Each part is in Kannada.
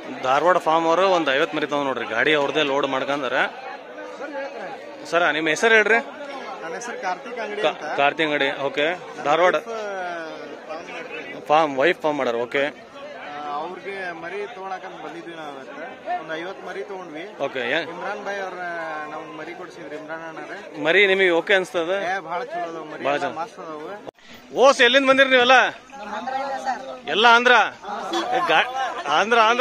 ಧಾರವಾಡ ಫಾರ್ಮ್ ಅವರು ಒಂದು ಐವತ್ತು ಮರಿ ತಗೊಂಡ್ ನೋಡ್ರಿ ಗಾಡಿ ಅವ್ರದೇ ಲೋಡ್ ಮಾಡ್ಕಂದಾರ ಸರ ನಿಮ್ಮ ಹೆಸರು ಹೇಳ್ರಿ ನನ್ನ ಹೆಸರು ಕಾರ್ತಿಕ್ ಅಂಗಡಿ ಕಾ- Karthi Angadi okay Dharwad farm wife farm ಮಾಡಾರ ಓಕೆ ಅವ್ರಿಗೆ ಮರಿ ತಗೊಳಕಂತ ಬಂದಿದ್ವಿ ನಾವು ಇವತ್ತು ಒಂದ್ ಐವತ್ ಮರಿ ತಗೊಂಡ್ವಿ ಓಕೆ ಇಮ್ರಾನ್ ಭಾಯ್ ಅವ್ರ ನಾವ್ ಮರಿ ಕೊಡ್ಸಿದ್ರಿ ಇಮ್ರಾನ್ ಅಣ್ಣರೇ ಮರಿ ನಿಮಗೆ ಓಕೆ ಅನ್ಸ್ತದ ಏ ಬಹಳ ಚಲೋ ಅದಾವ ಮರಿ ಭಾಳ ಎಲ್ಲ ಚಲೋ. ಮಸ್ತ್ ಅದಾವು ಓಸ್ ಎಲ್ಲಿಂದ ಬಂದಿರಿ ನೀವೆಲ್ಲ ಎಲ್ಲ ಆಂಧ್ರ ಏ, ಗಾ- ಆಂಧ್ರ ಆಂಧ್ರ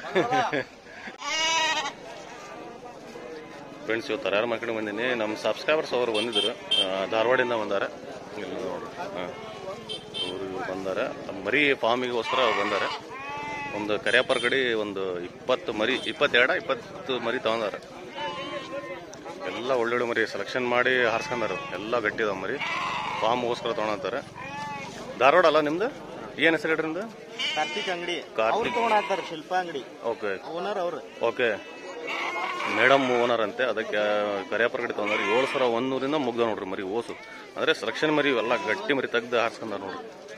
ಫ್ರೆಂಡ್ಸ್ ಇವತ್ತು ತರಾರ ಮಾರ್ಕೆಟ್ ಬಂದೀನಿ ನಮ್ಮ ಸಬ್ಸ್ಕ್ರೈಬರ್ಸ್ ಅವರು ಬಂದಿದ್ರು ಆ, ಧಾರವಾಡಿಂದ ಬಂದಾರ ಇಲ್ಲಿ ನೋಡ್ರಿ ಹಾಂ ಅವರು ಇವ್ರು ಬಂದಾರ ತಮ್ಮ ಮರಿ ಫಾರ್ಮಿಗೋಸ್ಕರ ಅವ್ರು ಬಂದಾರ ಒಂದು ಕರಿಯಪ್ಪರ ಕಡೆ ಒಂದು ಇಪ್ಪತ್ತು ಮರಿ ಇಪ್ಪತ್ತೆರಡ ಇಪ್ಪತ್ತು ಮರಿ ತಗೊಂಡಾರ ಎಲ್ಲ ಒಳ್ಳೊಳ್ಳೆ ಮರಿ ಸೆಲೆಕ್ಷನ್ ಮಾಡಿ ಹಾರಿಸ್ಕೊಂಡಾರ ಎಲ್ಲ ಗಟ್ಟಿದಾವ ಮರಿ ಫಾರ್ಮ್ಗೋಸ್ಕರ ತೊಗೊಳತ್ತಾರೆ ಧಾರವಾಡ ಅಲ್ಲ ನಿಮ್ದು ಏನು ಹೆಸರು ಹೇಳ್ರಿ ನಿಮ್ದು ಕಾರ್ತಿಕ್ ಅಂಗಡಿ ಕಾರ್ತಿಕ್. ಅವ್ರು ತಗೊಂಡಾತಾರ ಶಿಲ್ಪಾ ಅಂಗಡಿ ಓಕೆ ಓನರ್ ಅವ್ರು ಓಕೆ ಮೇಡಮ್ ಓನರ್ ಅಂತೆ ಅದಕ್ಕೆ ಕರಿಯಪ್ಪರ ಕಡೆ ತೊಗೊಂಡ್ರೆ ಏಳು ಸಾವಿರ ಒಂದೂರಿಂದ ಮುಗ್ದ ನೋಡ್ರಿ ಮರಿ ಓಸು ಅಂದ್ರೆ ಸೆಲೆಕ್ಷನ್ ಮರಿ ಎಲ್ಲ ಗಟ್ಟಿ ಮರಿ ತೆಗ್ದು ಹಾರಿಸ್ಕೊಂಡಾರ ನೋಡ್ರಿ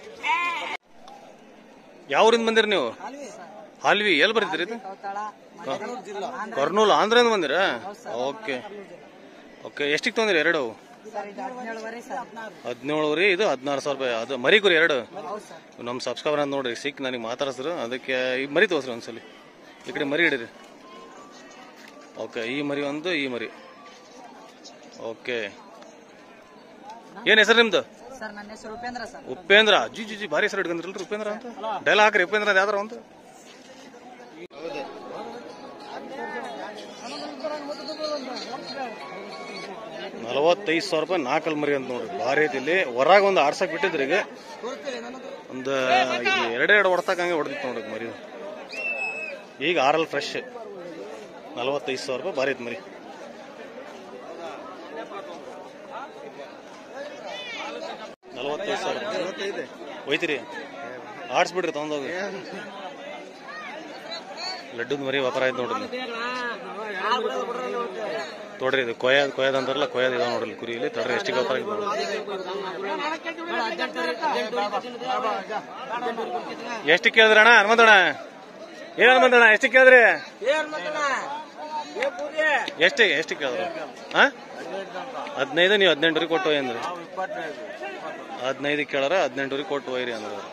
ಯಾವ ಊರಿಂದ ಬಂದಿರಿ ನೀವು ಹಾಲ್ವಿ ಎಲ್ಲಿ ಬರ್ತೀರಿ ಇದು ಕರ್ನೂಲ್ ಆಂಧ್ರದಿಂದ ಬಂದಿರಾ ಓಕೆ ಓಕೆ ಎಷ್ಟಿಗೆ ತೊಗೊಂದಿರಿ ಎರಡು ಹದಿನೇಳು ರೀ ಇದು ಹದಿನಾರು ಸಾವಿರ ರೂಪಾಯಿ ಅದು ಮರಿ ಗುರಿ ಎರಡು ನಮ್ಮ ಸಬ್ಸ್ಕ್ರೈಬರ್ ಅಂತ ನೋಡ್ರಿ ಸಿಕ್ ನನಗೆ ಮಾತಾಡಿಸ್ರು ಅದಕ್ಕೆ ಈ ಮರಿ ತೋರಿಸ್ರಿ ಒಂದ್ಸಲಿ ಈ ಕಡೆ ಮರಿ ಹಿಡೀರಿ ಓಕೆ ಈ ಮರಿ ಒಂದು ಈ ಮರಿ ಓಕೆ ಏನ್ ಹೆಸರು ನಿಮ್ದು ಸರ್ ನನ್ನ ಹೆಸರು ಉಪೇಂದ್ರ ಸರ್ ಉಪೇಂದ್ರ ಜಿ ಜಿ ಜಿ ಭಾರಿ ಹೆಸರು ಇಟ್ಕೊಂಡ್ರಲ್ರಿ ಉಪೇಂದ್ರ ಅಂತ ಡೈಲ ಹಾಕ್ರಿ ಉಪೇಂದ್ರ ಅಂತ ಯಾವ್ದಾರ ಒಂದು ನಲವತ್ತೈದು ಸಾವಿರ ರೂಪಾಯಿ ನಾಲ್ಕಲ್ ಮರಿ ಅಂತ ನೋಡ್ರಿ ಭಾರಿ ಐತಿ ಇಲ್ಲಿ ಹೊರಗ ಒಂದು ಆರ್ಸಕ್ ಬಿಟ್ಟಿದ್ರಿ ಈಗ ಒಂದು ಎರಡೆರಡು ಹೊಡ್ತಕ್ಕ ಹಂಗೆ ಹೊಡೆದಿತ್ತು ನೋಡ್ರಿ ಮರಿ ಈಗ ಆರಲ್ ಫ್ರೆಶ್ ನಲವತ್ತೈದು ಸಾವಿರ ರೂಪಾಯಿ ಭಾರಿ ಐತಿ ಮರಿ ನಲವತ್ತೈದು ಸಾವಿರ ಐವತ್ತೈದು ಒಯ್ತೀರಿ ಆಡ್ಸ್ಬಿಡ್ರಿ ತಗೊಂಡೋಗಿ ಲಡ್ಡುದ ಮರಿ ವ್ಯಾಪಾರ ಆಯ್ತು ನೋಡ್ರಿ ನೋಡ್ರಿ ಇದು ಕೊಯ್ಯದ್ ಕೊಯ್ಯದ್ ಅಂತಾರಲ್ಲ ಕೊಯ್ಯದ್ ಇದಾವ ನೋಡ್ರಿ ಕುರಿ ಇಲ್ಲಿ ತಡ್ರಿ ಎಷ್ಟಿಗೆ ವ್ಯಾಪಾರ ಆಗಿದೆ ನೋಡ್ರಿ ಎಷ್ಟಿಗೆ ಕೇಳಿದ್ರಿ ಅಣ್ಣ ಹನುಮಂತಣ್ಣ ಏನ್ ಹನುಮಂತಣ್ಣ ಎಷ್ಟಿಗೆ ಕೇಳಿದ್ರಿ ಎಷ್ಟಿಗೆ ಎಷ್ಟಿಗೆ ಕೇಳಿದ್ರು ಹಾ ಹದಿನೈದು ನೀವು ಹದಿನೆಂಟುವರೆಗೆ ಕೊಟ್ಟು ಹೋಯ್ ಅಂದ್ರಿ ಹದಿನೈದು ಕೇಳಾರ ಹದಿನೆಂಟುವರೆಗೆ ಕೊಟ್ಟು ಹೋಯ್ರಿ ಅಂದ್ರೆ ಅವ್ರು.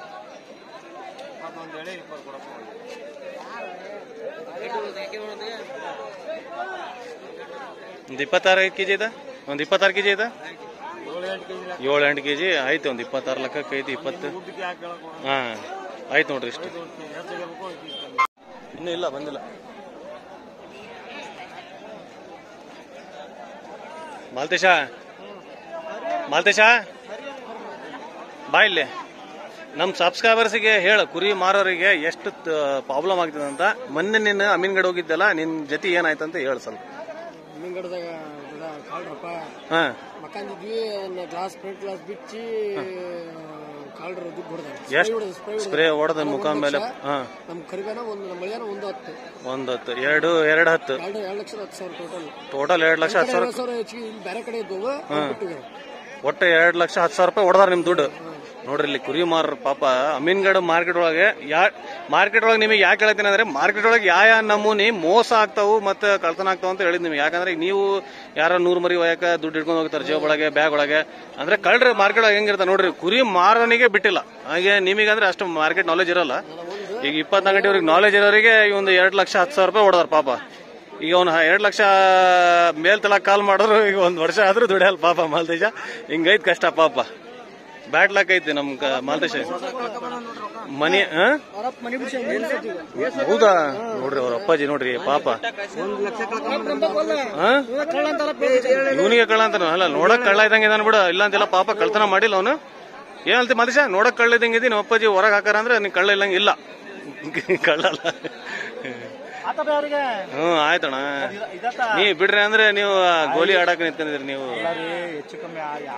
ಒಂದು ಇಪ್ಪತ್ತಾರು ಕೆ ಜಿ ಇದೆ ಒಂದು ಇಪ್ಪತ್ತಾರು ಕೆ ಜಿ ಇದೆ ಏಳು ಎಂಟು ಕೆ ಜಿ ಆಯ್ತು ಒಂದು ಇಪ್ಪತ್ತಾರು ಲೆಕ್ಕಕ್ಕೆ ಐತಿ ಇಪ್ಪತ್ತು ಹಾಂ ಆಯ್ತು ನೋಡ್ರಿ ಇಷ್ಟು ಇನ್ನೂ ಇಲ್ಲ ಬಂದಿಲ್ಲ ಮಾಲ್ತೇಶ ಮಾಲ್ತೇಶ ಬಾ ಇಲ್ಲಿ ನಮ್ಮ ಸಬ್ಸ್ಕ್ರೈಬರ್ಸಿಗೆ ಹೇಳ ಕುರಿ ಮಾರೋರಿಗೆ ಎಷ್ಟು ಪ್ರಾಬ್ಲಮ್ ಆಗ್ತದೆ ಅಂತ ಮೊನ್ನೆ ನಿನ್ನ ಅಮೀನ್ಗಡ್ ಹೋಗಿದ್ದಲ್ಲ ನಿನ್ ಜೊತೆ ಏನಾಯ್ತು ಅಂತ ಹೇಳು ಸ್ವಲ್ಪ ಮೀನ್ಗಡದಾಗ ಕಾಳ್ರಪ್ಪ ಹಾ ಮಕ್ಕಂದಿದ್ವಿ ಗ್ಲಾಸ್ ಫ್ರಂಟ್ ಗ್ಲಾಸ್ ಬಿಚ್ಚಿ ಕಾಳ್ರ ದುಡ್ಡು ಹೊಡೆದ ಎಷ್ಟು ಸ್ಪ್ರೇ ಹೊಡೆದ ಮುಖ ಮೇಲೆ ಹಾ ನಮ್ಮ ಕರಿಬೇನ ಒಂದು ನಮ್ಮ ಮಳೆಯಾನ ಒಂದು ಹತ್ತು ಒಂದ್ ಹತ್ತು ಎರಡು ಎರಡು ಹತ್ತು ಎರಡು ಎರಡು ಲಕ್ಷದ ಹತ್ತು ಸಾವಿರ ಟೋಟಲ್ ಟೋಟಲ್ ಎರಡು ಲಕ್ಷ ಹತ್ತು ಸಾವಿರ ಎರಡು ಸಾವಿರ ಹೆಚ್ಚಿಗೆ ಇಲ್ಲಿ ಬೇರೆ ಕಡೆ ಇದ್ದವು ಬಿಟ್ಟಿದ್ದಾರೆ ಒಟ್ಟು ಎರಡು ಲಕ್ಷ ಹತ್ತು ಸಾವಿರ ರೂಪಾಯಿ ಹೊಡೆದಾರ ನಿಮ್ ದುಡ್ಡು ನೋಡ್ರಿ ಇಲ್ಲಿ ಕುರಿ ಮಾರ ಪಾಪ ಅಮೀನ್ಗಡ ಮಾರ್ಕೆಟ್ ಒಳಗೆ ಯಾ ಮಾರ್ಕೆಟ್ ಒಳಗೆ ನಿಮಗೆ ಯಾಕೆ ಹೇಳ್ತೀನಿ ಅಂದ್ರೆ ಮಾರ್ಕೆಟ್ ಒಳಗೆ ಯಾವ ಯಾವ ನಮೂನಿ ಮೋಸ ಆಗ್ತಾವು ಮತ್ತೆ ಕಳ್ತನ ಆಗ್ತಾವ ಅಂತ ಹೇಳಿದ್ ನಿಮ್ಗೆ ಯಾಕಂದ್ರೆ ಈಗ ನೀವು ಯಾರೋ ನೂರು ಮರಿ ಒಯ್ಯಕ ದುಡ್ಡು ಇಟ್ಕೊಂಡು ಹೋಗ್ತಾರೆ ಜೇಬ್ ಒಳಗೆ ಬ್ಯಾಗ್ ಒಳಗೆ ಅಂದ್ರೆ ಕಳ್ರಿ ಮಾರ್ಕೆಟ್ ಒಳಗೆ ಹೆಂಗಿರ್ತಾರೆ ನೋಡ್ರಿ ಕುರಿ ಮಾರನಿಗೆ ಬಿಟ್ಟಿಲ್ಲ ಹಾಗೆ ನಿಮಗಂದ್ರೆ ಅಷ್ಟು ಮಾರ್ಕೆಟ್ ನಾಲೆಜ್ ಇರಲ್ಲ ಈಗ ಇಪ್ಪತ್ನಾಲ್ಕು ಗಂಟೆ ಅವ್ರಿಗೆ ನಾಲೆಜ್ ಇರೋರಿಗೆ ಈ ಒಂದು ಎರಡು ಲಕ್ಷ ಹತ್ತು ಸಾವಿರ ರೂಪಾಯಿ ಹೊಡೆದಾರ ಪಾಪ ಈಗ ಅವ್ನು ಎರಡು ಲಕ್ಷ ಮೇಲ್ ತಳಕ್ ಕಾಲ್ ಮಾಡಿದ್ರು ಈಗ ಒಂದು ವರ್ಷ ಆದ್ರೂ ದುಡಿಯಲ್ಲ ಪಾಪ ಮಾಲ್ತೇಶ ಹಿಂಗೈತ್ ಕಷ್ಟ ಪಾಪ ಬ್ಯಾಡ್ ಲಕ್ ಐತಿ ನಮ್ ಕ- ಮಾಲ್ತೇಶ ಮನಿ ಆ? ಅವರಪ್ಪ ಮನೆ ಬಿಡಿಸಿ ಹೌದಾ ನೋಡ್ರಿ ಅವ್ರ ಅಪ್ಪಾಜಿ ನೋಡ್ರಿ ಪಾಪ ಇವನಿಗೆ ಕಳ್ಳ ಅಂತ ಅಲ್ಲ ನೋಡಕ್ ಕಳ್ಳ ಇದ್ದಂಗೆ ಇದಾನ ಬಿಡ ಇಲ್ಲ ಅಂತೆಲ್ಲ ಪಾಪ ಕಳ್ತನ ಮಾಡಿಲ್ಲ ಅವನು ಏನಂತ ಮಾದೇಶ ನೋಡಕ್ ಕಳ್ಳ ಇದ್ದಂಗೆ ಇದೀನಿ ನಮ್ಮ ಅಪ್ಪಾಜಿ ಹೊರಗೆ ಹಾಕಾರ ಅಂದ್ರೆ ನೀನ್ ಕಳ್ಳ ಇಲ್ಲಂಗೆ ಇಲ್ಲ ಕಳ್ಳ ಅಲ್ಲ ಹ್ಮ್ ಆಯ್ತಣ್ಣ ನೀ ಬಿಡ್ರಿ ಅಂದ್ರೆ ನೀವು ಆ ಗೋಲಿ ಆಡಕ್ ನಿಂತ್ಕೊಂಡಿದ್ರಿ ನೀವು ಹೆಚ್ಚು ಕಮ್ಮಿ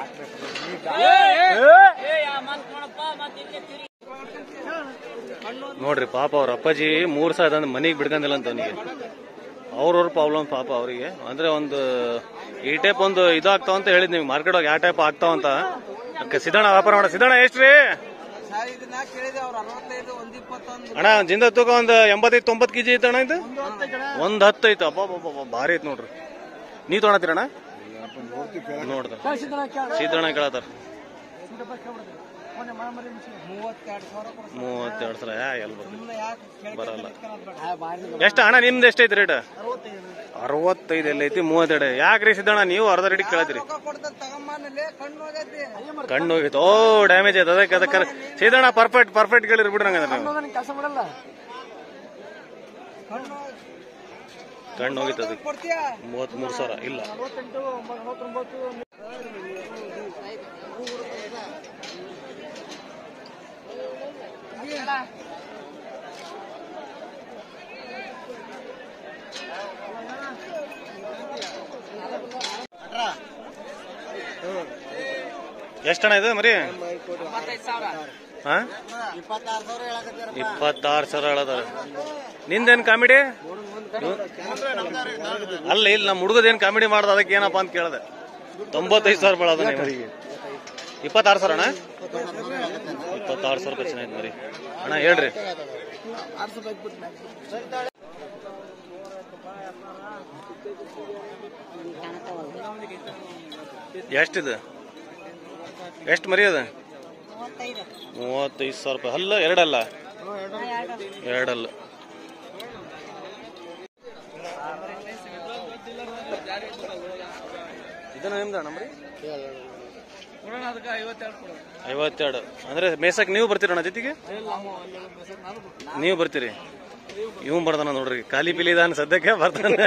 ನೋಡ್ರಿ ಪಾಪ ಅವ್ರ ಅಪ್ಪಾಜಿ ಮೂರ್ ಸಾವಿರ ಅಂದ್ರೆ ಮನೆಗೆ ಬಿಡ್ಕಂದಿಲ್ಲ ಅಂತ ಅವನಿಗೆ ಅವ್ರವ್ರ ಪ್ರಾಬ್ಲಮ್ ಪಾಪ ಅವರಿಗೆ ಅಂದ್ರೆ ಒಂದು ಈ ಟೈಪ್ ಒಂದು ಇದಾಗ್ತಾವ ಅಂತ ಹೇಳಿದ್ ನೀವು ಮಾರ್ಕೆಟ್ ಒಳಗೆ ಯಾವ ಟೈಪ್ ಆಗ್ತಾವ ಅಂತ ಅದಕ್ಕೆ ಸಿದ್ದಣ್ಣ ವ್ಯಾಪಾರ ಮಾಡ ಸಿದ್ದಣ್ಣ ಎಷ್ಟ್ರಿ ಇದನ್ನ ಕೇಳಿದೆ ಅವ್ರು ಅರವತ್ತೈದು ಒಂದ್ ಇಪ್ಪತ್ತೊಂದು ಅಣ್ಣ ಜಿಂದ ತೂಕ ಒಂದು ಎಂಬತ್ತೈದು ತೊಂಬತ್ತು ಕೆಜಿ ಐತೆ ಅಣ್ಣ ಇದು ಒಂದ್ ಹತ್ತು ಐತೆ ಅಬ್ಬಾ ಭಾರಿ ಐತೆ ನೋಡ್ರಿ ನೀವ್ ತೊಗೊಳತ್ತೀರಣ್ಣ ನೋಡ್ದ ಸಿದ್ದಣ್ಣ ಕೇಳತ್ತಾರ ಮೂವತ್ತೆರಡು ಸಾವಿರ ಕೊಡ್ತಾರೆ. ಮೂವತ್ತೆರಡು ಸಲ ಯಾ ಎಲ್ಲಿ ಬರ್ತೀವಿ ಸುಮ್ನೆ ಯಾಕೆ ಕೇಳ್ಕೊಂಡ್ ಬರಲ್ಲ ಇಟ್ಕೊಳೋದ್ ಬೇಡ. ಆ, ಬಾರಿ ಎಷ್ಟು ಅಣ್ಣ ನಿಮ್ದು ಎಷ್ಟೈತಿ ರೇಟ್ ಅರವತ್ತೈದು ಎಲ್ಲ ಐತಿ ಮೂವತ್ತೆರಡು ಯಾಕ್ರಿ ಸಿದ್ದಣ್ಣ ನೀವು ಅರ್ಧ ರೇಟಿಗೆ ಕೇಳತ್ತೀರಿ ರೊಕ್ಕ ಕೊಡ್ತಾರೆ ತಗೊಂಬಾನಲ್ಲಿ ಕಣ್ಣು ಹೋಗೈತಿ ಕಣ್ಣು ಹೋಗಿತ್ತು ಓ ಡ್ಯಾಮೇಜ್ ಆಯ್ತು ಅದಕ್ಕೆ ಅದಕ್ಕೆ ಸಿದ್ದಣ್ಣ ಪರ್ಫೆಕ್ಟ್ ಪರ್ಫೆಕ್ಟ್ ಕೇಳಿರಿ ಬಿಡ್ರಿ ಹಂಗಂದ್ರೆ ನೀವು ಕೆಲಸ ಮಾಡಲ್ಲ ಕಣ್ಣು ಕಣ್ಣು ಹೋಗಿತ್ತು ಅದಕ್ಕೆ ಕೊಡ್ತೀಯಾ ಮೂವತ್ಮೂರು ಸಾವಿರ ಇಲ್ಲ ನಲವತ್ತೆಂಟು ನಲವತ್ತೊಂಬತ್ತು ಎಷ್ಟಣ್ಣ ಇದು ಮರಿ ಇಪ್ಪತ್ತೈದು ಸಾವಿರ ಹಾ ಇಪ್ಪತ್ತಾರು ಸಾವಿರ ಹೇಳಕತ್ತೀರ ಇಪ್ಪತ್ತಾರು ಸಾವಿರ ಹೇಳದಾರ ನಿಂದೇನ್ ಕಾಮಿಡಿ ಅಲ್ಲ ಇಲ್ಲ ನಮ್ಮ ಹುಡುಗದೇನ್ ಕಾಮಿಡಿ ಮಾಡ್ದ ಅದಕ್ಕೆ ಏನಪ್ಪಾ ಅಂತ ಕೇಳ್ದೆ ತೊಂಬತ್ತೈದು ಸಾವಿರ ಬೆಳದ ಮರಿಗೆ ಇಪ್ಪತ್ತಾರು ಸಾವಿರ ಅಣ್ಣ ಇಪ್ಪತ್ತಾರು ಸಾವಿರ ರೂಪಾಯಿ ಚೆನ್ನಾಗಿ ಮರಿ ಅಣ್ಣ ಹೇಳ್ರಿ ಎಷ್ಟಿದೆ ಎಷ್ಟು ಮರಿ ಅದ ಮೂವತ್ತೈದು ಸಾವಿರ ರೂಪಾಯಿ ಅಲ್ಲ ಎರಡಲ್ಲ ಎರಡಲ್ಲ ಇದನ್ನ ನಿಮ್ದು ಅಣ್ಣ ಮರಿ ಅದಕ್ಕೆ ಐವತ್ತೆರಡು ಕೊಡು ಐವತ್ತೆರಡು ಅಂದ್ರೆ ಮೇಸಕ್ ನೀವು ಬರ್ತೀರಣ್ಣ ಜೊತೆಗೆ ನೀವು ಬರ್ತೀರಿ ಇವ್ ಬರ್ತಾನ ನೋಡ್ರಿ ಖಾಲಿ ಪಿಲಿ ಇದಾನ ಸದ್ಯಕ್ಕೆ ಬರ್ತಾನೆ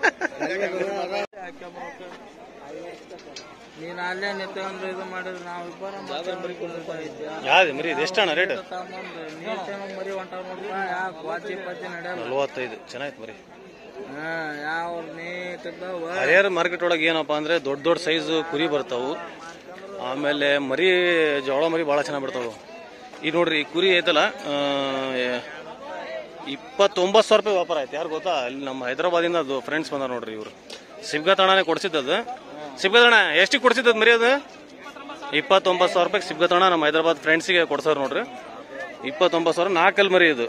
ನೀನ್ ಅಲ್ಲೇ ನಿಂತ್ಕೊಂಡು ಇದು ಮಾಡಿದ್ರೆ ನಾವು ಇಬ್ಬರ ಮಾತಾಡ್ಬೇಕು ಯಾವ್ದು ಮರಿ ಇದು ಎಷ್ಟಣ್ಣ ರೇಟ್ ನೀರ್ತೇನೋ ಮರಿ ಹೊಂಟಾವ ನೋಡ್ಪ ಯಾಕೆ ವಾಚಿ ಪಾಚಿ ನಡೆಯಲ್ಲ ನಲ್ವತ್ತೈದು ಚೆನ್ನಾಯ್ತು ಮರಿ ಹಾ ಯಾವ ನೀಟ್ ಇದ್ದಾವ ಹರಿಹರ ಮಾರ್ಕೆಟ್ ಒಳಗೆ ಏನಪ್ಪಾ ಅಂದ್ರೆ ದೊಡ್ಡ ದೊಡ್ಡ ಸೈಜ್ ಕುರಿ ಬರ್ತಾವು ಆಮೇಲೆ ಮರಿ ಜೋಳ ಮರಿ ಭಾಳ ಚೆನ್ನಾಗಿ ಬರ್ತಾವು ಈಗ ನೋಡ್ರಿ ಈ ಕುರಿ ಐತಲ್ಲ ಆ, ಇಪ್ಪತ್ತೊಂಬತ್ತು ಸಾವಿರ ರೂಪಾಯಿ ವ್ಯಾಪಾರ ಆಯ್ತು ಯಾರು ಗೊತ್ತಾ ಅಲ್ಲಿ ನಮ್ಮ ಹೈದರಾಬಾದಿಂದ ಅದು ಫ್ರೆಂಡ್ಸ್ ಬಂದಾರ ನೋಡ್ರಿ ಇವರು ಸಿಬ್ಗತಣನೇ ಕೊಡ್ಸಿದ್ದದು ಸಿಬ್ಗತಣ ಎಷ್ಟಿಗೆ ಕೊಡ್ಸಿದ್ದದು ಮರಿ ಅದು ಇಪ್ಪತ್ತೊಂಬತ್ತು ಸಾವಿರ ರೂಪಾಯಿ ಸಿಬ್ಗತಣ ನಮ್ಮ ಹೈದರಾಬಾದ್ ಫ್ರೆಂಡ್ಸಿಗೆ ಕೊಡ್ಸಾರ ನೋಡ್ರಿ ಇಪ್ಪತ್ತೊಂಬತ್ತು ಸಾವಿರ ನಾಲ್ಕಲ್ಲಿ ಮರಿ ಇದು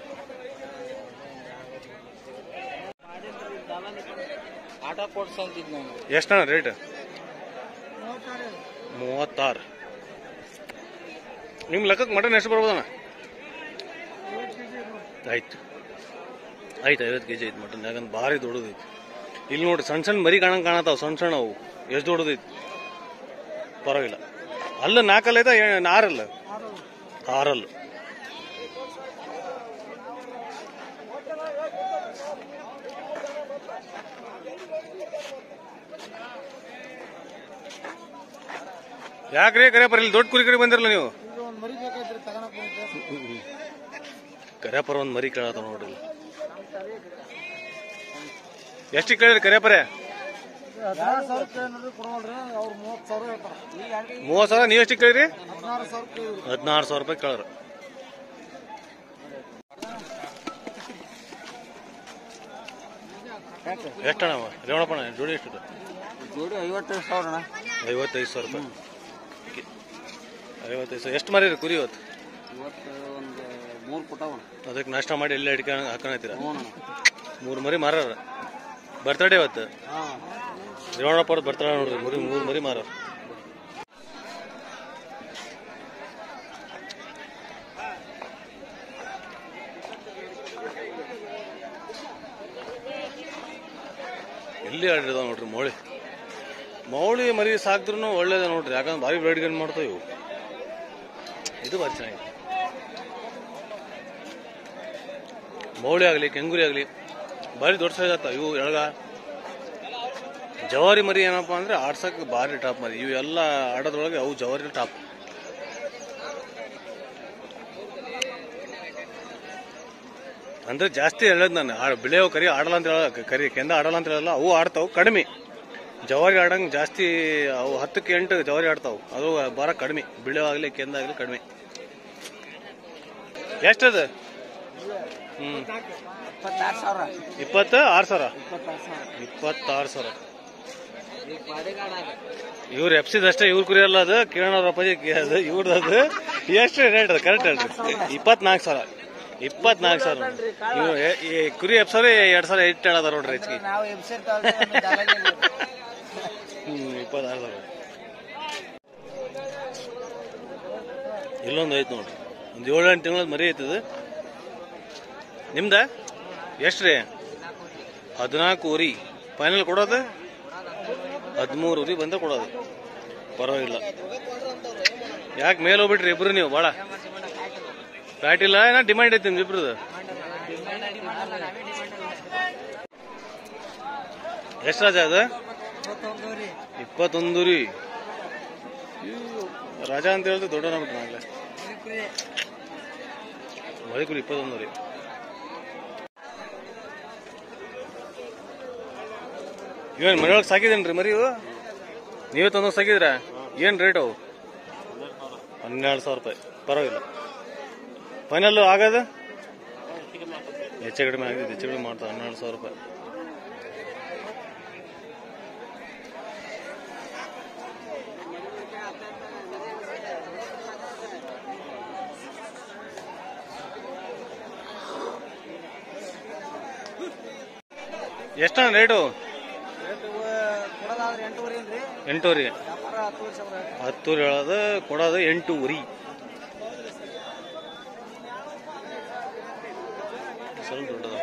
ಆಟ ಕೊಡ್ಸಂತಿದ್ ನಾನು ಎಷ್ಟಣ್ಣ ರೇಟ್ ಮೂವತ್ತಾರು ನಿಮ್ಮ ಲೆಕ್ಕಕ್ಕೆ ಮಟನ್ ಎಷ್ಟು ಬರ್ಬೋದಣ್ಣ ಆಯ್ತು ಆಯ್ತು ಐವತ್ತು ಕೆ ಜಿ ಐತೆ ಮಟನ್ ಯಾಕಂದ್ರೆ ಭಾರಿ ದೊಡ್ಡದೈತಿ ಇಲ್ಲಿ ನೋಡಿ ಸಣ್ಣ ಸಣ್ಣ ಮರಿ ಕಾಣಂಗೆ ಕಾಣತಾವ ಸಣ್ಣ ಸಣ್ಣ ಅವು ಎಷ್ಟು ದೊಡ್ಡದೈತಿ ಪರವಾಗಿಲ್ಲ ಅಲ್ಲ ನಾಲ್ಕಲ್ಲ ಐತಾ ಏ- ಆರಲ್ಲ ಆರಲ್ಲ ಯಾಕ್ರಿ ಕರೆಯಪ್ಪರ ಇಲ್ಲಿ ದೊಡ್ಡ ಕುರಿ ಕಡೆ ಬಂದಿರಲ್ಲ ನೀವು ಒಂದು ಮರಿ ಬೇಕಾದ್ರೆ ತಗೋಣಕ್ ಕರೆಯಪ್ಪರ ಒಂದು ಮರಿ ಕೇಳತ್ತ ನೋಡ್ರಿ ಇಲ್ಲಿ. ಎಷ್ಟಿಗೆ ಕೇಳಿರಿ ಕರೆಯಪ್ಪರೇ ಹದಿನಾರು ಸಾವಿರ ಕೇಳಿದ್ರೆ ಕೊಡೋಲ್ರಿ ಅವ್ರು ಮೂವತ್ತು ಸಾವಿರ ಹೇಳ್ತಾರೆ ಮೂವತ್ತು ಸಾವಿರ ನೀವು ಎಷ್ಟಿಗೆ ಕೇಳಿರಿ ಹದಿನಾರು ಸಾವಿರ ಕೇಳಿದ್ರು ಹದಿನಾರು ಸಾವಿರ ರೂಪಾಯಿ ಕೇಳರು ಎಷ್ಟಣ್ಣ ಅವ? ರೇವಣಪ್ಪಣ್ಣ ಜೋಡಿ ಎಷ್ಟು ಜೋಡಿ ಐವತ್ತೈದು ಸಾವಿರ ಅಣ್ಣ ಐವತ್ತೈದು ಸಾವಿರ ರೂಪಾಯಿ ಐವತ್ತೈದು ಸಾವಿರ ಎಷ್ಟು ಮಾರೀರಿ ಕುರಿ ಇವತ್ತು ಇವತ್ತು ಒಂದು ಮೂರು ಪುಟವ ಅದಕ್ಕೆ ನಾಷ್ಟ ಮಾಡಿ ಎಲ್ಲ ಹಿಡ್ಕೊಂಡು ಹಾಕೊಂಡ್ತೀರ ಹ್ಞೂ ಅಣ್ಣ ಮೂರು ಮರಿ ಮಾರಾರ ಬರ್ತಡೇ ಇವತ್ತು ಹಾಂ ರೇವಣಪ್ಪ ಅವ್ರದ್ದು ಬರ್ತಾಳೆ ನೋಡ್ರಿ ಮುರಿ ಮೂರು ಮರಿ ಮಾರ ಎಲ್ಲಿ ಆಡಿದಾವ ನೋಡ್ರಿ ಮೌಳಿ ಮೌಳಿ ಮರಿ ಸಾಕಿದ್ರು ಒಳ್ಳೇದ ನೋಡ್ರಿ ಯಾಕಂದ್ರೆ ಭಾರಿ ಬ್ಲಡ್ ಗೇನ್ ಮಾಡ್ತಾವ ಇವು ಇದು ಭಾರಿ ಚೆನ್ನಾಗಿದೆ ಮೌಳಿ ಆಗಲಿ ಕೆಂಗುರಿ ಆಗಲಿ ಭಾರಿ ದೊಡ್ಡ ಸೈಜ್ ಆಗ್ತಾವ ಇವು ಎಳಗ ಜವಾರಿ ಮರಿ ಏನಪ್ಪಾ ಅಂದ್ರೆ ಆಡ್ಸಕ್ ಭಾರಿ ಟಾಪ್ ಮರಿ ಇವು ಎಲ್ಲ ಆಡೋದ್ರೊಳಗೆ ಅವು ಜವಾರಿ ಟಾಪ್ ಅಂದ್ರೆ ಜಾಸ್ತಿ ಹೇಳದ್ ನಾನು ಆ- ಬಿಳಿಯವು ಕರಿ ಆಡಲ್ಲ ಅಂತ ಹೇಳ ಕರಿ ಕೆಂದ ಆಡಲ್ಲ ಅಂತ ಹೇಳಲ್ಲ ಅವು ಆಡ್ತಾವು ಕಡಿಮೆ ಜವಾರಿ ಆಡಂಗ್ ಜಾಸ್ತಿ ಅವು ಹತ್ತಕ್ಕೆ ಎಂಟು ಜವಾರಿ ಆಡ್ತಾವು ಅದು ಬರ ಕಡಿಮೆ ಬಿಳಿಯವಾಗ್ಲಿ ಕೆಂದ ಆಗ್ಲಿ ಕಡಿಮೆ ಎಷ್ಟದ ಹ್ಮ್ ಇಪ್ಪತ್ತಾರು ಸಾವಿರ ಇಪ್ಪತ್ತ ಆರು ಸಾವಿರ ಇಪ್ಪತ್ತಾರು ಸಾವಿರ ಇಪ್ಪತ್ತಾರು ಸಾವಿರ ಈಗ ಬಾಡಿಗಾಡ ಇವ್ರು ಎಪ್ಸಿದ ಅಷ್ಟೇ ಇವ್ರ ಕುರಿ ಅಲ್ಲ ಅದು ಕಿರಣ್ ಅವ್ರ ಅಪ್ಪಾಜಿ ಕಿ- ಅದು ಇವ್ರದ್ದು ಅದು ಎಷ್ಟು ರೇಟ್ ಅದು ಕರೆಕ್ಟ್ ಹೇಳ್ರಿ ಇಪ್ಪತ್ನಾಲ್ಕು ಸಾವಿರ ಇಪ್ಪತ್ನಾಲ್ಕು ಸಾವಿರ ಇವು ಎ- ಈ ಕುರಿ ಎಪ್ಸೋರಿ ಎರಡ್ ಸಾವಿರ ಎಂಟು ಹೇಳದ ನೋಡ್ರಿ ಹೆಚ್ಚಿಗೆ ನಾವು ಎಬ್ಸಿರ್ತಾವ ಹ್ಮ್ ಇಪ್ಪತ್ತಾರು ಸಾವಿರ ಇಲ್ಲೊಂದು ಐತೆ ನೋಡ್ರಿ ಒಂದು ಏಳು ಎಂಟು ತಿಂಗಳ ಮರಿ ಐತದ ನಿಮ್ದ ಎಷ್ಟು ರೀ ಹದಿನಾಲ್ಕು ಉರಿ ಫೈನಲ್ ಕೊಡೋದು ಹದಿಮೂರು ಉರಿ ಬಂದ್ರೆ ಕೊಡೋದು ಪರವಾಗಿಲ್ಲ ಯಾಕೆ ಮೇಲೆ ಹೋಗ್ಬಿಟ್ರಿ ಇಬ್ರು ನೀವು ಭಾಳ ಫ್ಯಾಟ್ ಇಲ್ಲ ಏನೋ ಡಿಮ್ಯಾಂಡ್ ಐತಿ ನಿಮ್ದು ಇಬ್ರದ್ದು ಎಷ್ಟು ರಾಜ ಅದು ಇಪ್ಪತ್ತೊಂದು ರೀ ಇವ್ರು ರಾಜ ಅಂತ ಹೇಳಿದ್ರೆ ದೊಡ್ಡ ಬಿಟ್ಟು ನಾಗಲೇ ಮರಿಕುರಿ ಇಪ್ಪತ್ತೊಂದು ರೀ ಇವೇನು ಮನೆಯೊಳಗೆ ಸಾಕಿದೇನ್ರಿ ಮರಿ ಇವು ನೀವೇ ತಂದು ಸಾಕಿದ್ರ ಏನು ರೇಟ್ ಅವು ಹನ್ನೆರಡು ಸಾವಿರ ರೂಪಾಯಿ ಪರವಾಗಿಲ್ಲ ಫೈನಲ್ ಆಗದ ಹೆಚ್ಚು ಕಡಿಮೆ ಆಗಿದೆ ಹೆಚ್ಚು ಕಡಿಮೆ ಮಾಡ್ತಾರೆ ಹನ್ನೆರಡು ಸಾವಿರ ರೂಪಾಯಿ ಎಷ್ಟಣ್ಣ ರೇಟು ಕೊಡೋದಾದ್ರೆ ಎಂಟೂವರೆ ಏನ್ರಿ ಎಂಟೂರಿ ವ್ಯಾಪಾರ ಹತ್ತುವರೆ ಸಾವಿರ ಹತ್ತೂರು ಹೇಳೋದು ಕೊಡೋದು ಎಂಟು ಉರಿ ಸ್ವಲ್ಪ ದೊಡ್ಡದ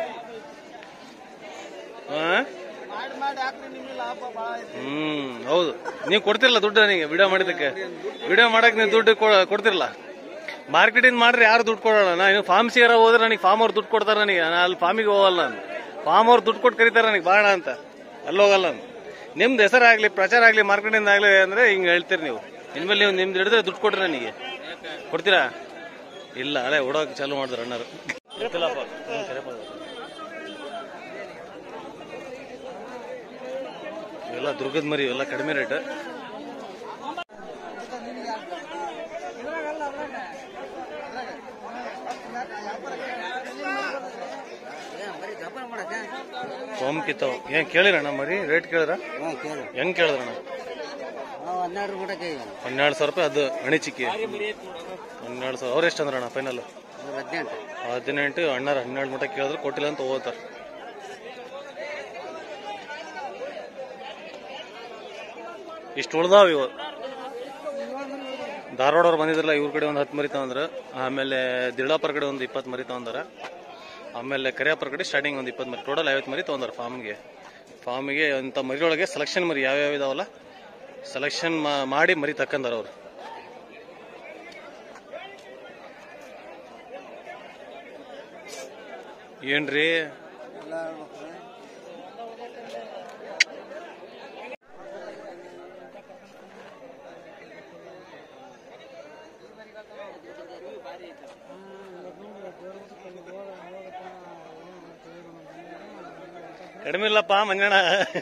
ಮಾಡಿ ಮಾಡಿ ಹಾಕ್ರಿ ನಿಮಗೆ ಲಾಭ ಭಾಳ ಐತಿ ಹ್ಮ್ ಹೌದು ನೀವು ಕೊಡ್ತಿರಲ್ಲ ದುಡ್ಡು ನನಗೆ ವಿಡಿಯೋ ಮಾಡಿದ್ದಕ್ಕೆ ವಿಡಿಯೋ ಮಾಡಕ್ ನೀವು ದುಡ್ಡು ಕೊ- ಕೊಡ್ತಿರಲ್ಲ ಮಾರ್ಕೆಟಿಂದ ಮಾಡ್ರಿ ಯಾರು ದುಡ್ಡು ಕೊಡೋಣ ನಾನು ಫಾರ್ಮ್ ಸಿಗರ ಹೋದ್ರೆ ನನಗೆ ಫಾರ್ಮ್ ಅವ್ರು ದುಡ್ಡು ಕೊಡ್ತಾರೆ ನನಗೆ ನಾನು ಅಲ್ಲಿ ಫಾರ್ಮಿಗೆ ಹೋಗಲ್ಲ ನಾನು ಫಾರ್ಮ್ ಅವ್ರು ದುಡ್ಡು ಕೊಟ್ಟು ಕರೀತಾರೆ ನನಗೆ ಬಾಣ ಅಂತ ಅಲ್ಲಿ ಹೋಗಲ್ಲ ನಾನು ನಿಮ್ದು ಹೆಸರಾಗ್ಲಿ ಪ್ರಚಾರ ಆಗ್ಲಿ ಮಾರ್ಕೆಟಿಂದ ಆಗ್ಲಿ ಅಂದ್ರೆ ಹಿಂಗೆ ಹೇಳ್ತೀರಿ ನೀವು ಇನ್ಮೇಲೆ ನೀವು ನಿಮ್ದು ಹಿಡಿದ್ರೆ ದುಡ್ಡು ಕೊಡ್ರಿ ನನಗೆ ಕೊಡ್ತೀರಾ ಇಲ್ಲ ಹಳೆ ಓಡೋಕೆ ಚಾಲು ಮಾಡಿದ್ರು ಅಣ್ಣರು ಗೊತ್ತಿಲ್ಲಪ್ಪ ಹ್ಮ್, ಕರೆಯಪ್ಪ. ಇವೆಲ್ಲ ದುರ್ಗದ ಮರಿ ಇವೆಲ್ಲ ಕಡಿಮೆ ರೇಟ್ ಸೋಮ್ ಕಿತ್ತವ್ ಏನ್ ಕೇಳಿರಣ್ಣ ಮರಿ ರೇಟ್ ಕೇಳಿದ್ರ ಹಾಂ ಕೇಳಿ ಹೆಂಗ್ ಕೇಳಿದ್ರಣ್ಣ ನಾವು ಹನ್ನೆರಡು ರೂಪಾಯಿ ಹನ್ನೆರಡು ಸಾವಿರ ರೂಪಾಯಿ ಅದು ಅಣಿ ಚಿಕ್ಕಿ ಹನ್ನೆರಡು ಸಾವಿರ ಅವ್ರು ಎಷ್ಟು ಅಂದ್ರಣ್ಣ ಫೈನಲ್ ಹದಿನೆಂಟು ಹದಿನೆಂಟು ಅಣ್ಣಾರ ಹನ್ನೆರಡು ಮಟ್ಟ ಕೇಳಿದ್ರೆ ಕೊಟ್ಟಿಲ್ಲ ಅಂತ ಹೋಗ್ತಾರ ಇಷ್ಟು ಉಳ್ದಾವ ಇವು ಧಾರವಾಡವ್ರು ಬಂದಿದ್ರಲ್ಲ ಇವ್ರ ಕಡೆ ಒಂದು ಹತ್ತು ಮರಿ ತಗೊಂಡ್ರ ಆಮೇಲೆ ದಿಳ್ಳಾಪುರ ಕಡೆ ಒಂದು ಇಪ್ಪತ್ತು ಮರಿ ತಗೊಂಡಾರ ಆಮೇಲೆ ಕರಿಯಾಪುರ ಕಡೆ ಸ್ಟಾರ್ಟಿಂಗ್ ಒಂದು ಇಪ್ಪತ್ತು ಮರಿ ಟೋಟಲ್ ಐವತ್ತು ಮರಿ ತಗೊಂಡಾರ ಫಾರ್ಮ್ಗೆ ಫಾರ್ಮಿಗೆ ಇಂಥ ಮರಿಯೊಳಗೆ ಸೆಲೆಕ್ಷನ್ ಮರಿ ಯಾವ್ಯಾವ ಇದಾವಲ್ಲ ಸೆಲೆಕ್ಷನ್ ಮಾಡಿ ಮರಿ ತಕ್ಕಂದಾರ ಅವ್ರು ಏನ್ರಿ ಕಡಿಮೆ ಇಲ್ಲಪ್ಪ ಮಂಜಣ್ಣ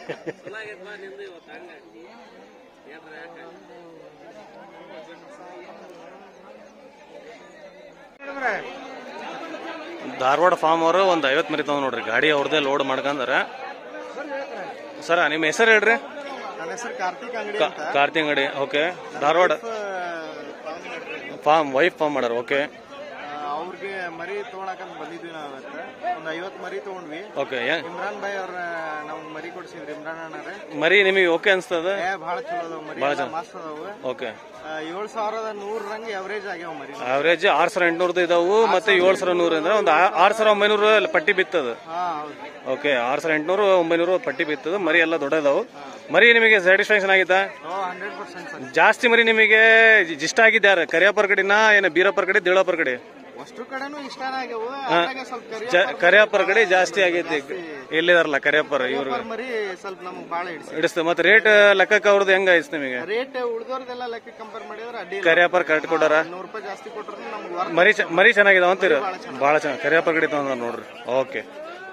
ಧಾರವಾಡ ಫಾರ್ಮ್ ಅವರು ಒಂದು ಐವತ್ತು ಮರಿ ತಗೊಂಡ್ ನೋಡ್ರಿ ಗಾಡಿ ಅವ್ರದ್ದೇ ಲೋಡ್ ಮಾಡ್ಕಂದಾರ ಸರ ನಿಮ್ಮ ಹೆಸರು ಹೇಳ್ರಿ ನನ್ನ ಹೆಸರು ಕಾರ್ತಿಕ್ ಅಂಗಡಿ ಕಾ- ಅಂತ Karthi Angadi okay Dharwad farm wife farm ಮಾಡಾರ ಓಕೆ ಅವ್ರಿಗೆ ಮರಿ ತಗೊಳಕಂತ ಬಂದಿದ್ವಿ ನಾವು ಇವತ್ತು ಒಂದ್ ಐವತ್ ಮರಿ ತಗೊಂಡ್ವಿ ಓಕೆ ಇಮ್ರಾನ್ ಭಾಯ್ ಅವ್ರ ನಮ್ಗ್ ಮರಿ ಕೊಡ್ಸಿದ್ರಿ ಇಮ್ರಾನ್ ಅಣ್ಣರೇ ಮರಿ ನಿಮಗೆ ಓಕೆ ಅನ್ಸ್ತದ ಏ ಭಾಳ ಚಲೋ ಅದಾವ ಮರಿ ಎಲ್ಲ ಮಸ್ತ್ ಅದಾವು ಓಕೆ ಆ, ಏಳ್ ಸಾವಿರದ ನೂರ ರಂಗ್ ಅವರೇಜ್ ಆಗ್ಯಾವ ಮರಿ ಆವರೇಜ್ ಆರ್ ಸಾವಿರ ಎಂಟ್ನೂರ್ದು ಇದಾವು ಮತ್ತೆ ಏಳು ಸಾವಿರ ನೂರು ಅಂದ್ರೆ ಒಂದು ಆ- ಆರ್ ಸಾವಿರ ಒಂಬೈನೂರು ಅಲ್ಲಿ ಪಟ್ಟಿ ಬಿತ್ತದ ಹಾ ಹೌದು ಓಕೆ ಆರ್ ಸಾವಿರ ಎಂಟ್ನೂರು ಒಂಬೈನೂರು ಪಟ್ಟಿ ಬಿತ್ತದ ಮರಿ ಎಲ್ಲ ದೊಡ್ಡದಾವು ಮರಿ ನಿಮಗೆ ಸ್ಯಾಟಿಸ್ಫ್ಯಾಕ್ಷನ್ ಆಗಿತ್ತಾ ಓ ಹಂಡ್ರೆಡ್ ಪರ್ಸೆಂಟ್ ಸರ್ ಜಾಸ್ತಿ ಮರಿ ನಿಮಗೆ ಇಷ್ಟ ಆಗಿದ್ದ ಯಾರು ಕರಿಯಪ್ಪರ ಕಡೆನಾ ಏನ ಬೀರಪ್ಪರ ಕಡೆ ದೇಳಪ್ಪರ ಕಡೆ ಅಷ್ಟು ಕಡೆನೂ ಇಷ್ಟನೇ ಆಗ್ಯಾವು ಅದ್ರಾಗ ಸ್ವಲ್ಪ ಕರಿ ಜ- ಕರಿಯಪ್ಪರ ಕಡೆ ಜಾಸ್ತಿ ಆಗೈತಿ ಎಲ್ಲಿದಾರಲ್ಲ ಕರಿಯಪ್ಪರ ಇವ್ರು ಮರಿ ಸ್ವಲ್ಪ ನಮಗ್ ಭಾಳ ಹಿಡಿಸಿ ಹಿಡಿಸ್ತದೆ ಮತ್ತೆ ರೇಟ್ ಲೆಕ್ಕಕ್ಕೆ ಅವ್ರದ್ದು ಹೆಂಗ ಆಯ್ತು ನಿಮಗೆ ರೇಟ್ ಉಳ್ದೋರ್ದೆಲ್ಲ ಲೆಕ್ಕ ಕಂಪೇರ್ ಮಾಡಿದ್ರೆ ಅಡ್ಡಿ ಇಲ್ಲ ಕರಿಯಪ್ಪರ ಕರೆಕ್ಟ್ ಕೊಟ್ಟಾರ ನೂರು ರೂಪಾಯಿ ಜಾಸ್ತಿ ಕೊಟ್ರು ನಮ್ಗೆ ವರ್ಕ್ ಮರಿ ಚ- ಮರಿ ಚೆನ್ನಾಗಿದಾವ ಅಂತೀರ ಭಾಳ ಚೆನ್ನಾಗಿ ಕರಿಯಪ್ಪರ ಕಡೆ ತಗೊಂಡ್ ನೋಡ್ರಿ ಓಕೆ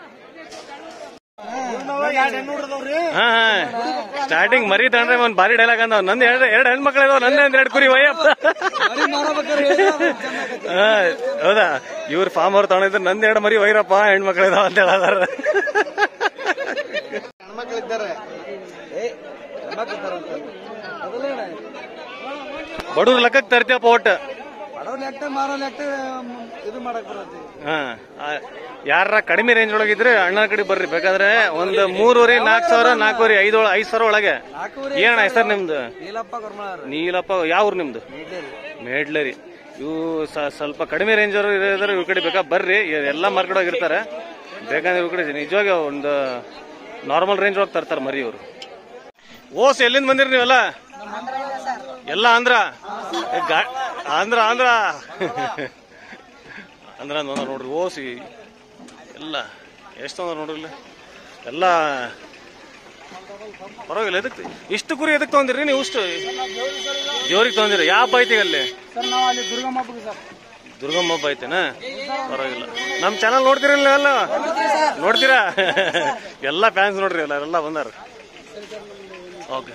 ಎರಡು ಎಣ್ಣೂರು ಅದಾವ್ರಿ ಹಾ ಹಾ ಸ್ಟಾರ್ಟಿಂಗ್ ಮರಿ ತಗೊಂಡ್ರೆ ಒಂದ್ ಭಾರಿ ಡೈಲಾಗ್ ಅಂದವ್ ನಂದ್ ಎರಡು ಎರಡು ಹೆಣ್ಮಕ್ಳು ಇದಾವ ನಂದೇ ಒಂದ್ ಎರಡು ಕುರಿ ವಯ್ಯಪ್ಪ ಹಾ, ಹೌದಾ ಇವ್ರ ಫಾರ್ಮ್ ಅವ್ರು ತಗೊಂಡಿದ್ರೆ ನಂದ್ ಎರಡು ಮರಿ ವೈರಪ್ಪ ಹೆಣ್ಮಕ್ಳು ಇದಾವ ಅಂತ ಹೇಳದಾರ ಹೆಣ್ಮಕ್ಳು ಇದ್ದಾರೆ ಬಡವ್ರ ಲೆಕ್ಕಕ್ಕೆ ತರ್ತೀಯಪ್ಪ ಒಟ್ಟು ಬಡ ಬರೋ ಲೆಕ್ಕ ಮಾರೋ ಲೆಕ್ಕ ಇದು ಮಾಡಕ್ ಬರತ್ತೆ ಹಾ ಯಾರ ಕಡಿಮೆ ರೇಂಜ್ ಒಳಗಿದ್ರೆ ಅಣ್ಣನ ಕಡೆ ಬರ್ರಿ ಬೇಕಾದ್ರೆ ಒಂದ್ ಮೂರುವರೆ ನಾಲ್ಕು ಸಾವಿರ ನಾಲ್ಕೂವರೆ ಐದು ಐದು ಸಾವಿರ ಒಳಗೆ ಏನಣ್ಣ ಹೆಸರು ನಿಮ್ದು ನೀಲಪ್ಪ ಕೊರ್ಮಳಾರ ನೀಲಪ್ಪ ಯಾವ ಊರು ನಿಮ್ದು ಮೇಡ್ಲರಿ ಇವು ಸ- ಸ್ವಲ್ಪ ಕಡಿಮೆ ರೇಂಜ್ ಅವರು ಇರೋದ್ರೆ ಇವ್ರ ಕಡೆ ಬೇಕಾ ಬರ್ರಿ ಇವ್ರ್ ಎಲ್ಲ ಮಾರ್ಕೆಟ್ ಒಳಗೆ ಇರ್ತಾರೆ ಬೇಕಂದ್ರೆ ಇವ್ರ ಕಡೆ ನಿಜವಾಗಿ ಒಂದು ನಾರ್ಮಲ್ ರೇಂಜ್ ಒಳಗೆ ತರ್ತಾರೆ ಮರಿ ಇವರು ಓಸ್ ಎಲ್ಲಿಂದ ಬಂದಿರಿ ನೀವೆಲ್ಲ ಎಲ್ಲ ಆಂಧ್ರ ಏ, ಗಾ- ಆಂಧ್ರ ಆಂಧ್ರ ಆಂಧ್ರ ಅಂತ ಬಂದಾರ ನೋಡ್ರಿ ಓಸಿ ಎಲ್ಲ ಎಷ್ಟು ಬಂದಾರ ನೋಡ್ರಿ ಇಲ್ಲಿ ಎಲ್ಲ ಪರವಾಗಿಲ್ಲ ಎದಕ್ಕೆ ಇಷ್ಟು ಕುರಿ ಎದಕ್ಕೆ ತೊಗೊಂದಿರಿ ನೀವು ಇಷ್ಟು ಜೋರಿಗೆ ತೊಗೊಂದಿರಿ ಯಾವ ಹಬ್ಬ ಐತಿ ಈಗ ಅಲ್ಲಿ ಸರ್ ನಾವು ಅಲ್ಲಿ ದುರ್ಗಮ್ಮ ಹಬ್ಬಕ್ಕೆ ಸರ್ ದುರ್ಗಮ್ಮ ಹಬ್ಬ ಐತೆನಾ ಪರವಾಗಿಲ್ಲ ನಮ್ಮ ಚಾನಲ್ ನೋಡ್ತೀರಲ್ಲ ಎಲ್ಲ ನೋಡ್ತೀರಾ ಎಲ್ಲ ಫ್ಯಾನ್ಸ್ ನೋಡ್ರಿ ಎಲ್ಲ ಎಲ್ಲ ಬಂದಾರ ಓಕೆ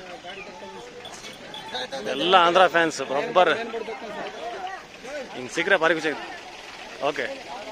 ಎಲ್ಲ ಆಂಧ್ರ ಫ್ಯಾನ್ಸ್ ಬರೋಬ್ಬರ್ ಹಿಂಗೆ ಸಿಕ್ಕರೆ ಭಾರಿ ಖುಷಿ ಓಕೆ